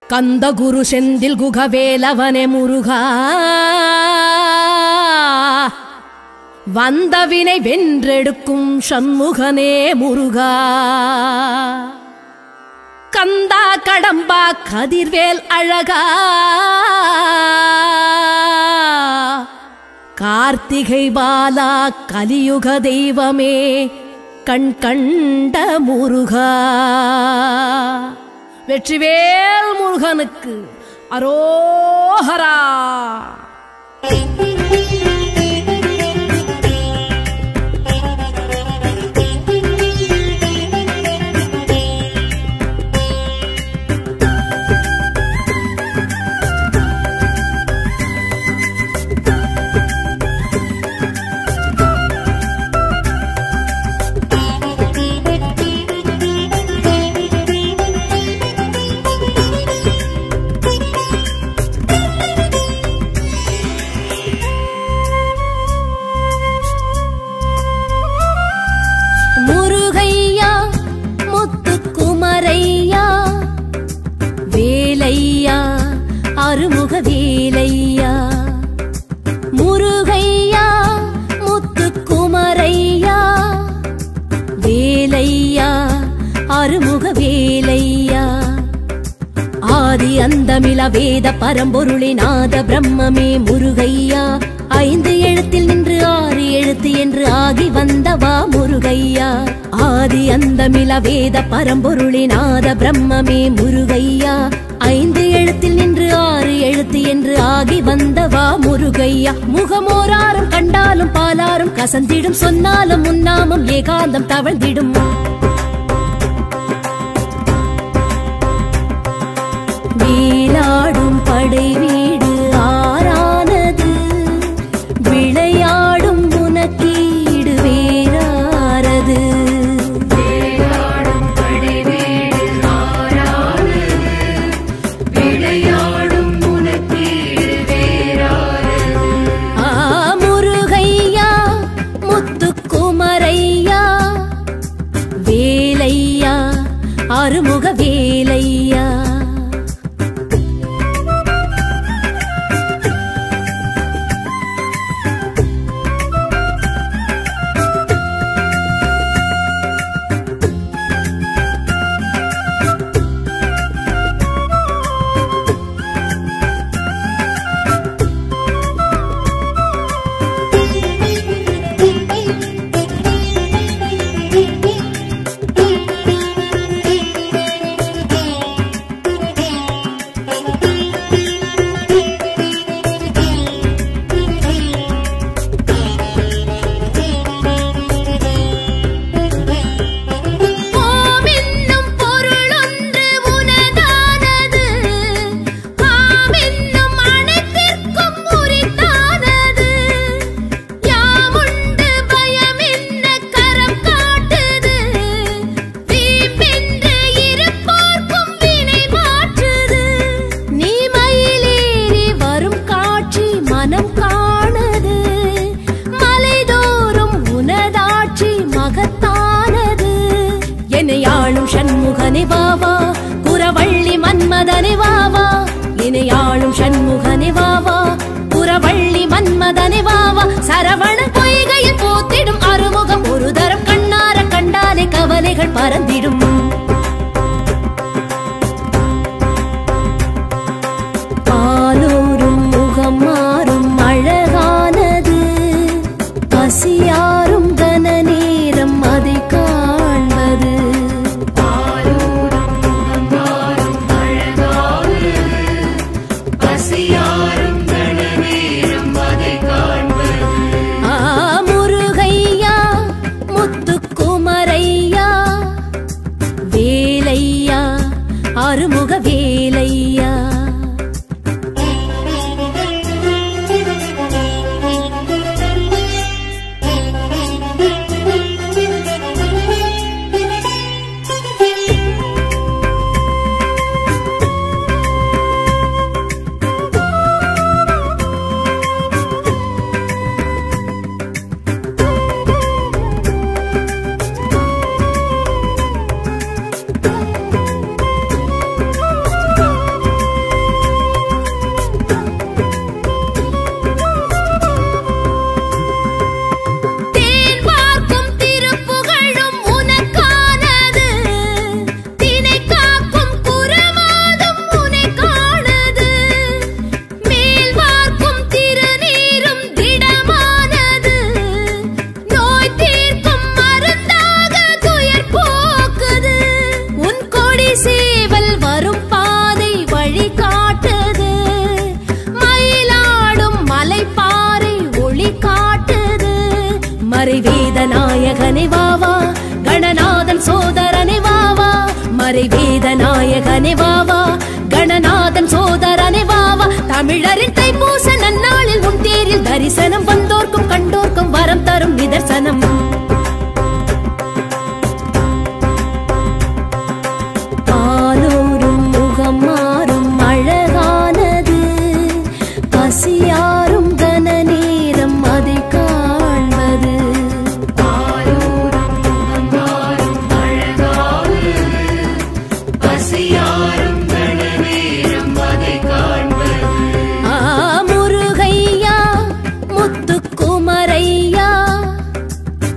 கந்த குரு செந்தில் குகவேலவனே முருகா வந்தவினை வென்றெடுக்கும் சண்முகனே முருகா கந்தா கடம்பா கதிர்வேல் அழகா கார்த்திகை பாலா கலியுக தெய்வமே கண் கண்ட முருகா வெற்றிவேல் முருகனுக்கு அரோஹரா முருகையா முத்துக்குமரையா வேலையா அருமுக வேலையா முருகையா முத்துக்குமரையா வேலையா அருமுக வேலையா ஆதி அந்தமில வேத பரம்பொருளினாத பிரம்மமே முருகையா ஐந்து எழுத்தில் நின்று ஆறு எழுத்து என்று ஆகி வந்தவா முருகையா ஆதி அந்தமில வேத பரம்பொருளினாத பிரம்மமே முருகையா ஐந்து எழுத்தில் நின்று ஆறு எழுத்து என்று ஆகி வந்தவா முருகையா முகமோராரும் கண்டாலும் பாலாரும் கசந்திடும் சொன்னாலும் முன்னாமும் ஏகாந்தம் தவழ்ந்திடும் வீலாடும் படை வீடு ஆறானது விளையாடும் உனக்கீடு வேறாரது ஆ, முருகையா முத்துக்குமரையா வேலையா அருமுக வேலையா ஓமென்னும் பொருளொன்று உனதானது ஆமென்னும் அனைத்திற்கும் உரித்தானது யாமுண்டு பயமென்ன கரம் காட்டுது வீம்பென்று இருப்போர்க்கும் வினை மாற்றுது நீ மயிலேறி வரும் காட்சி மனம் காணுது மலைதோறும் உனதாட்சி மகத்தானது என்னை ஆளும் சண்முகனே வாவா புறவள்ளி மன்மதனே வாவா என்னை ஆளும் சண்முகனே வாவா புறவள்ளி மன்மதனே வாவா சரவண பொய்கையில் போத்திடும் அறுமுகம் ஒரு தரம் கண்ணார கண்டாலே கவலைகள் பறந்திடும் பாலூரும் முகம் மாறும் அழகானது பசியாரும் கன நேரம் அதை காண்பது ஆ, முருகையா முத்துக்குமரையா வேலையா அருமுக வேலையா மறைவேத நாயகனே வாவா கணநாதன் சோதரனே வாவா மறைவேத நாயகனே வாவா கணநாதன் சோதரனே வாவா தமிழரின் தைப்பூச நன்னாளில் உன் தேரில் தரிசனம் வந்தோர்க்கும் கண்டோர்க்கும் வரம் தரும் நிதர்சனம் பாலூரும் முகம் மாறும் அழகானது பசியாரும் கன நேரம் அதை காண்பது ஆ, முருகையா முத்துக்குமரையா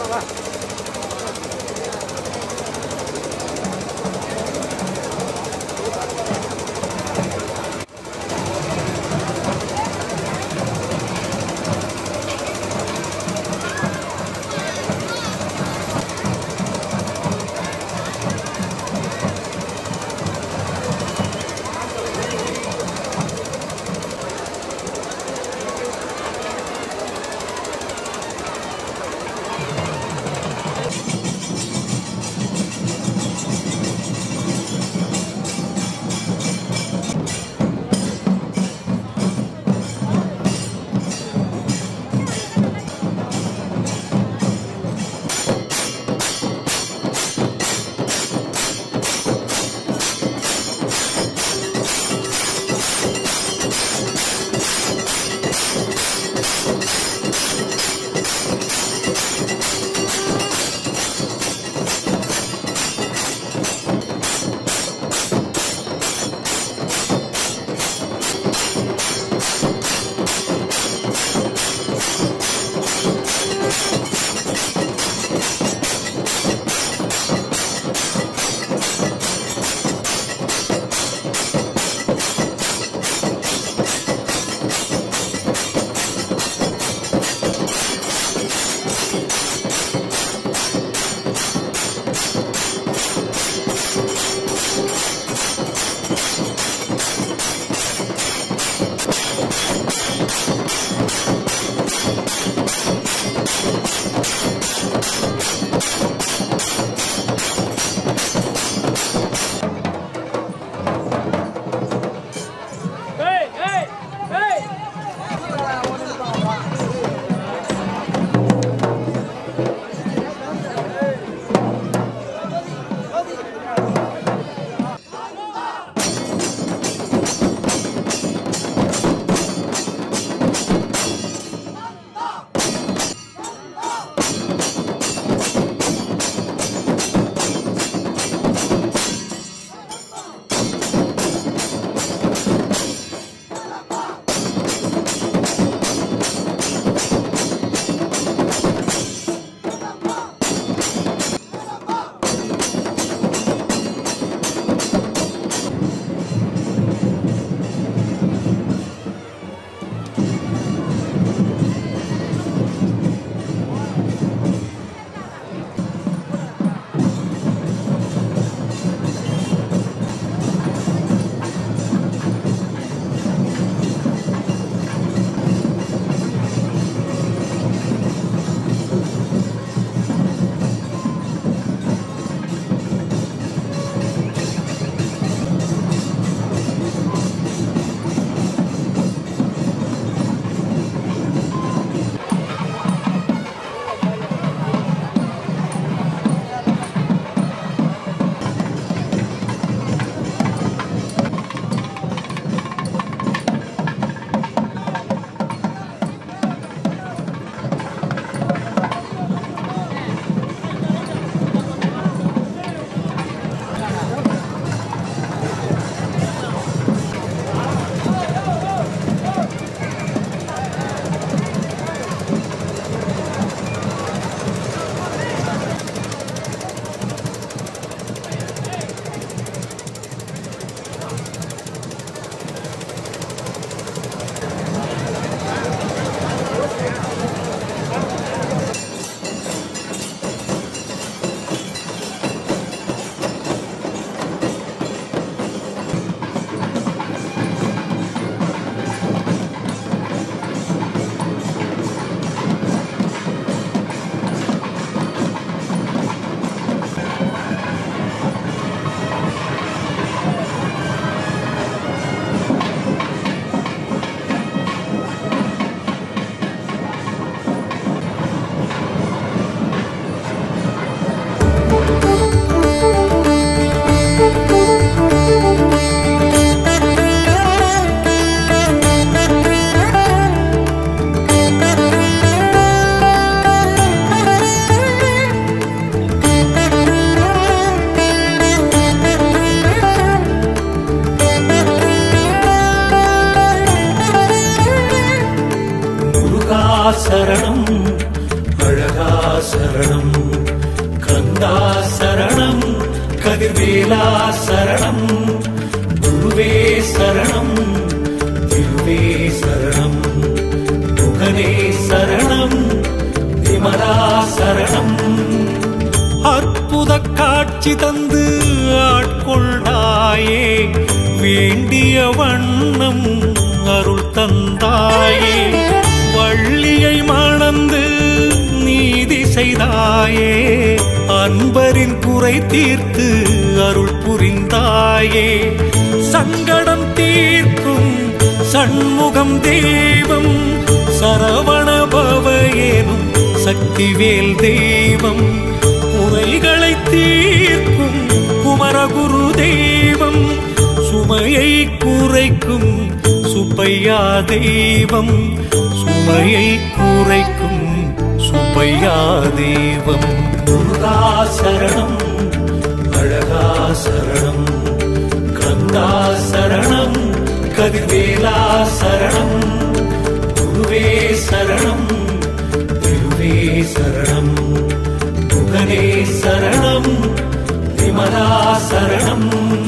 சரணம் அழகா சரணம் கந்தா சரணம் கதிர்வேலா சரணம் குருவே சரணம் திருவே சரணம் முகனே சரணம் விமலா சரணம் அற்புத காட்சி தந்து ஆட்கொண்டாயே வேண்டிய வண்ணம் அருள் தந்தாயே வள்ளியை மணந்து நீதி செய்தாயே அன்பரின் குறை தீர்த்து அருள் புரிந்தாயே சங்கடம் தீர்க்கும் சண்முகம் தெய்வம் சரவண பவயேனும் சக்திவேல் தெய்வம் குறைகளை தீர்க்கும் குமரகுரு தெய்வம் சுமையை குறைக்கும் சுப்பையா தெய்வம் சுமையை குறைக்கும் சுப்பையா தெய்வம் முருகா சரணம் அழகா சரணம் கந்தா சரணம் கதிர்வேலா சரணம் குருவே சரணம் திருவே சரணம் முகனே சரணம் விமலா சரணம்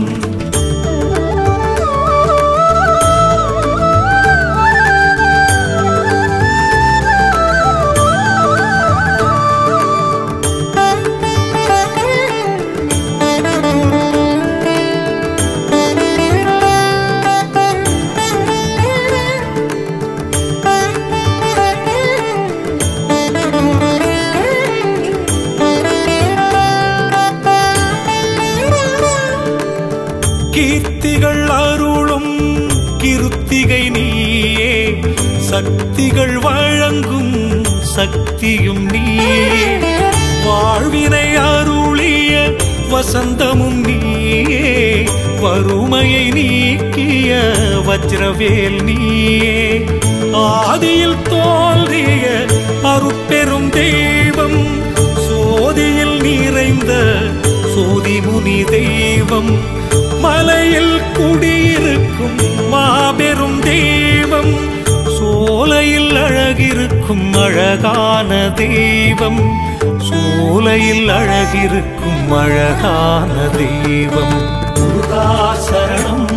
கீர்த்திகள் அருளும் கிருத்திகை நீயே சக்திகள் வழங்கும் சக்தியும் நீயே வாழ்வினை அருளிய வசந்தமும் நீயே வறுமையை நீக்கிய வஜ்ரவேல் நீயே ஆதியில் தோன்றிய அருட்பெரும் தெய்வம் சோதியில் நிறைந்த சோதிமுனி தெய்வம் மலையில் குடியிருக்கும் மாபெரும் தெய்வம் சோலையில் அழகிருக்கும் அழகான தெய்வம் சோலையில் அழகிருக்கும் அழகான தெய்வம் முருகா சரணம்